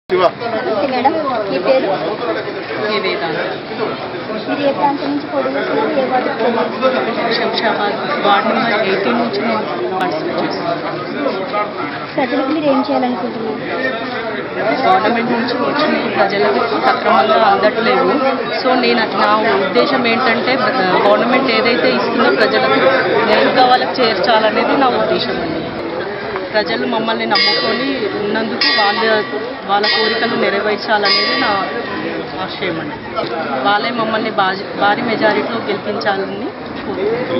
శివ నమస్తే మేడం మీ పేరు ఏ వేదాంత మీరు ఏ ప్రాంతం నుంచి పోటీ చేస్తున్నారు ఏ వార్డు ప్రజలు శంషాబాద్ వార్డ్ నెంబర్ ఎయిటీన్ నుంచి నేను పార్టిసిపేట్ చేస్తున్నాను ప్రజలకు మీరు ఏం చేయాలనుకుంటున్నారు గవర్నమెంట్ నుంచి వచ్చిన ప్రజలకు సక్రమంగా అందట్లేవు సో నేను నా ఉద్దేశం ఏంటంటే గవర్నమెంట్ ఏదైతే ఇస్తుందో ప్రజలకు నేరుగా వాళ్ళకి చేర్చాలనేది నా ఉద్దేశం అండి ప్రజలు మమ్మల్ని నమ్ముకొని ఉన్నందుకు వాళ్ళ వాళ్ళ కోరికలు నెరవేర్చాలనేది నా ఆశయం అండి వాళ్ళే మమ్మల్ని బాజీ భారీ మెజారిటీలో గెలిపించాలని కోరుకుంటున్నాను